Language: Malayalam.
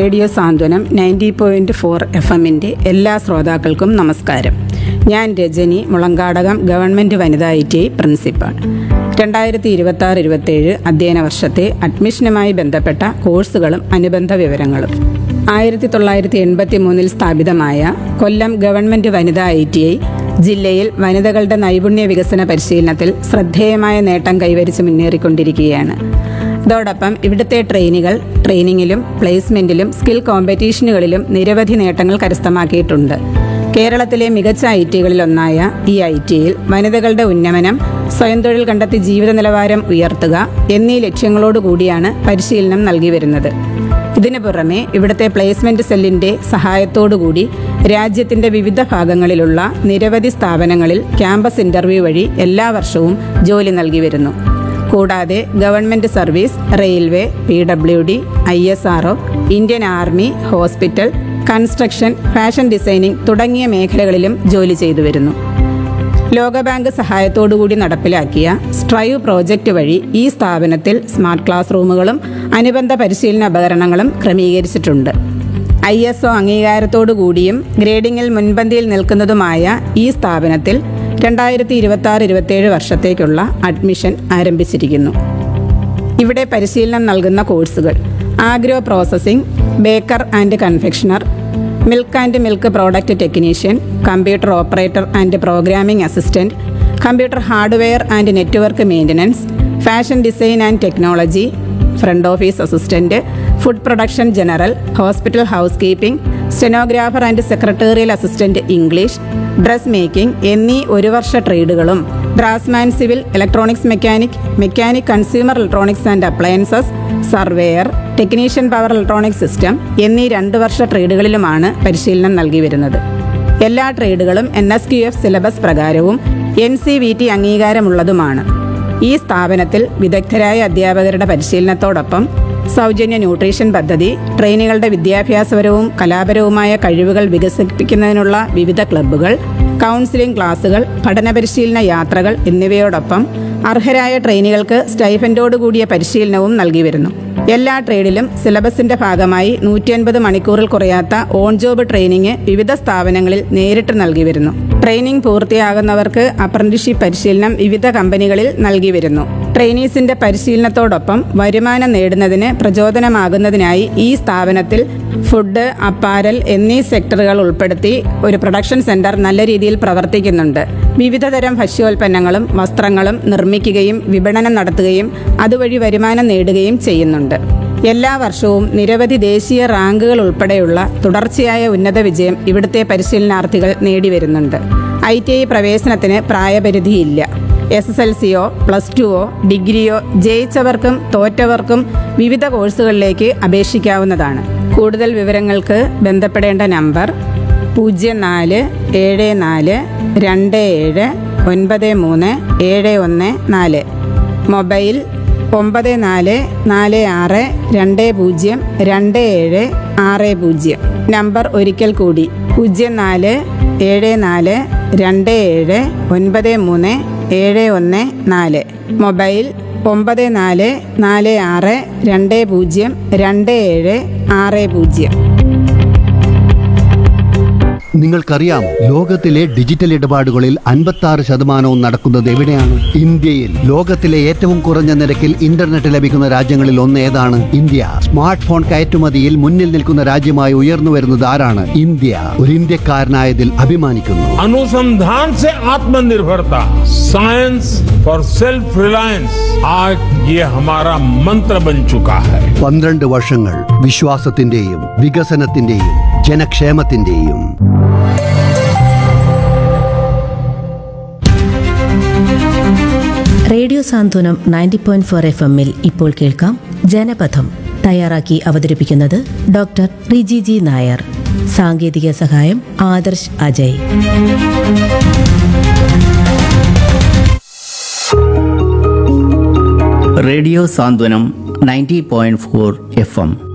radio Santhwanam ninety point four F എമ്മിൻ്റെ എല്ലാ ശ്രോതാക്കൾക്കും നമസ്കാരം ഞാൻ രജനി മുളങ്കാടകം ഗവൺമെൻറ് വനിതാ ഐ ടി ഐ പ്രിൻസിപ്പാൾ രണ്ടായിരത്തി ഇരുപത്തി ആറ് ഇരുപത്തേഴ് അധ്യയന വർഷത്തെ അഡ്മിഷനുമായി ബന്ധപ്പെട്ട കോഴ്സുകളും അനുബന്ധ വിവരങ്ങളും ആയിരത്തി തൊള്ളായിരത്തി എൺപത്തി മൂന്നിൽ സ്ഥാപിതമായ കൊല്ലം ഗവൺമെൻറ് വനിതാ ഐ ടി ഐ ജില്ലയിൽ വനിതകളുടെ നൈപുണ്യ വികസന പരിശീലനത്തിൽ ശ്രദ്ധേയമായ നേട്ടം കൈവരിച്ച് മുന്നേറിക്കൊണ്ടിരിക്കുകയാണ് അതോടൊപ്പം ഇവിടുത്തെ ട്രെയിനികൾ ട്രെയിനിങ്ങിലും പ്ലേസ്മെന്റിലും സ്കിൽ കോമ്പറ്റീഷനുകളിലും നിരവധി നേട്ടങ്ങൾ കരസ്ഥമാക്കിയിട്ടുണ്ട് കേരളത്തിലെ മികച്ച ഐ ടികളിലൊന്നായ ഈ ഐ ടിയിൽ വനിതകളുടെ ഉന്നമനം സ്വയം തൊഴിൽ കണ്ടെത്തി ജീവിത നിലവാരം ഉയർത്തുക എന്നീ ലക്ഷ്യങ്ങളോടു കൂടിയാണ് പരിശീലനം നൽകി വരുന്നത് ഇതിനു പുറമെ ഇവിടുത്തെ പ്ലേസ്മെന്റ് സെല്ലിന്റെ സഹായത്തോടുകൂടി രാജ്യത്തിന്റെ വിവിധ ഭാഗങ്ങളിലുള്ള നിരവധി സ്ഥാപനങ്ങളിൽ ക്യാമ്പസ് ഇന്റർവ്യൂ വഴി എല്ലാ വർഷവും ജോലി നൽകി വരുന്നു കൂടാതെ government service railway P W D I S R Indian army hospital construction fashion designing തുടങ്ങിയ മേഖലകളിലും ജോലി ചെയ്തു വരുന്നു ലോകബാങ്ക് സഹായത്തോടുകൂടി നടപ്പിലാക്കിയ സ്ട്രൈവ് പ്രോജക്റ്റ് വഴി ഈ സ്ഥാപനത്തിൽ സ്മാർട്ട് ക്ലാസ് റൂമുകളും അനുബന്ധ പരിശീലന ഉപകരണങ്ങളും ക്രമീകരിച്ചിട്ടുണ്ട് ഐ എസ് ഒ അംഗീകാരത്തോടു കൂടിയും ഗ്രേഡിംഗിൽ മുൻപന്തിയിൽ നിൽക്കുന്നതുമായ ഈ സ്ഥാപനത്തിൽ രണ്ടായിരത്തി ഇരുപത്തി ആറ് ഇരുപത്തേഴ് വർഷത്തേക്കുള്ള അഡ്മിഷൻ ആരംഭിച്ചിരിക്കുന്നു ഇവിടെ പരിശീലനം നൽകുന്ന കോഴ്സുകൾ agro processing baker and confectioner milk and milk product technician computer operator and programming assistant computer hardware and network maintenance fashion design and technology front office assistant food production general hospital housekeeping stenographer and secretarial assistant English dress making എന്നീ ഒരു വർഷ ട്രേഡുകളും draughtsman civil electronics mechanic mechanic consumer electronics and appliances surveyor technician power electronic system എന്നീ രണ്ട് വർഷ ട്രേഡുകളിലുമാണ് പരിശീലനം നൽകി വരുന്നത് എല്ലാ ട്രേഡുകളും N S Q F syllabus പ്രകാരവും എൻ സി വി ടി അംഗീകാരമുള്ളതുമാണ് ഈ സ്ഥാപനത്തിൽ വിദഗ്ധരായ അധ്യാപകരുടെ പരിശീലനത്തോടൊപ്പം സൗജന്യ ന്യൂട്രീഷൻ പദ്ധതി ട്രെയിനികളുടെ വിദ്യാഭ്യാസപരവും കലാപരവുമായ കഴിവുകൾ വികസിപ്പിക്കുന്നതിനുള്ള വിവിധ ക്ലബ്ബുകൾ കൗൺസിലിംഗ് ക്ലാസുകൾ പഠന പരിശീലന യാത്രകൾ എന്നിവയോടൊപ്പം അർഹരായ ട്രെയിനികൾക്ക് സ്റ്റൈഫൻഡോടുകൂടിയ പരിശീലനവും നൽകി വരുന്നു എല്ലാ ട്രേഡിലും സിലബസിന്റെ ഭാഗമായി നൂറ്റി അൻപത് മണിക്കൂറിൽ കുറയാത്ത ഓൺ ജോബ് ട്രെയിനിങ് വിവിധ സ്ഥാപനങ്ങളിൽ നേരിട്ട് നൽകി വരുന്നു ട്രെയിനിങ് പൂർത്തിയാകുന്നവർക്ക് അപ്രന്റീഷിപ്പ് പരിശീലനം വിവിധ കമ്പനികളിൽ നൽകി വരുന്നു ട്രെയിനീസിന്റെ പരിശീലനത്തോടൊപ്പം വരുമാനം നേടുന്നതിന് പ്രചോദനമാകുന്നതിനായി ഈ സ്ഥാപനത്തിൽ ഫുഡ് അപ്പാരൽ എന്നീ സെക്ടറുകൾ ഉൾപ്പെടുത്തി ഒരു പ്രൊഡക്ഷൻ സെന്റർ നല്ല രീതിയിൽ പ്രവർത്തിക്കുന്നുണ്ട് വിവിധതരം ഭക്ഷ്യോൽപ്പന്നങ്ങളും വസ്ത്രങ്ങളും നിർമ്മിക്കുകയും വിപണനം നടത്തുകയും അതുവഴി വരുമാനം നേടുകയും ചെയ്യുന്നുണ്ട് എല്ലാ വർഷവും നിരവധി ദേശീയ റാങ്കുകൾ ഉൾപ്പെടെയുള്ള തുടർച്ചയായ ഉന്നത വിജയം ഇവിടുത്തെ പരിശീലനാർത്ഥികൾ നേടിവരുന്നുണ്ട് ഐ ടി ഐ പ്രവേശനത്തിന് പ്രായപരിധിയില്ല എസ് എസ് എൽ സിയോ പ്ലസ് ടുവോ ഡിഗ്രിയോ ജയിച്ചവർക്കും തോറ്റവർക്കും വിവിധ കോഴ്സുകളിലേക്ക് അപേക്ഷിക്കാവുന്നതാണ് കൂടുതൽ വിവരങ്ങൾക്ക് ബന്ധപ്പെടേണ്ട നമ്പർ പൂജ്യം നാല് ഏഴ് നാല് രണ്ട് ഏഴ് ഒൻപത് മൂന്ന് ഏഴ് ഒന്ന് നാല് മൊബൈൽ ഒമ്പത് നാല് നാല് ആറ് രണ്ട് പൂജ്യം രണ്ട് ഏഴ് ആറ് പൂജ്യം നമ്പർ ഒരിക്കൽ കൂടി പൂജ്യം നാല് ഏഴ് നാല് രണ്ട് ഏഴ് ഒൻപത് മൂന്ന് ഏഴ് ഒന്ന് നാല് മൊബൈൽ ഒമ്പത് നാല് നാല് ആറ് രണ്ട് പൂജ്യം രണ്ട് ഏഴ് ആറ് പൂജ്യം നിങ്ങൾക്കറിയാമോ ലോകത്തിലെ ഡിജിറ്റൽ ഇടപാടുകളിൽ അൻപത്തി ആറ് ശതമാനവും നടക്കുന്നത് എവിടെയാണ് ഇന്ത്യയിൽ ലോകത്തിലെ ഏറ്റവും കുറഞ്ഞ നിരക്കിൽ ഇന്റർനെറ്റ് ലഭിക്കുന്ന രാജ്യങ്ങളിൽ ഒന്ന് ഏതാണ് ഇന്ത്യ സ്മാർട്ട് ഫോൺ കയറ്റുമതിയിൽ മുന്നിൽ നിൽക്കുന്ന രാജ്യമായി ഉയർന്നു വരുന്നത് ആരാണ് ഇന്ത്യ ഒരു ഇന്ത്യക്കാരനായതിൽ അഭിമാനിക്കുന്നു अनुसंधान से आत्मनिर्भरता साइंस फॉर सेल्फ रिलायंस आज ये हमारा मंत्र बन चुका है പന്ത്രണ്ട് വർഷങ്ങൾ വിശ്വാസത്തിന്റെയും വികസനത്തിന്റെയും ജനക്ഷേമത്തിന്റെയും radio Santhwanam ninety point four F എമ്മിൽ ഇപ്പോൾ കേൾക്കാം ജനപഥം തയ്യാറാക്കി അവതരിപ്പിക്കുന്നത് ഡോക്ടർ റിജി ജി നായർ സാങ്കേതിക സഹായം Adarsh Ajay radio Santhwanam ninety point four F M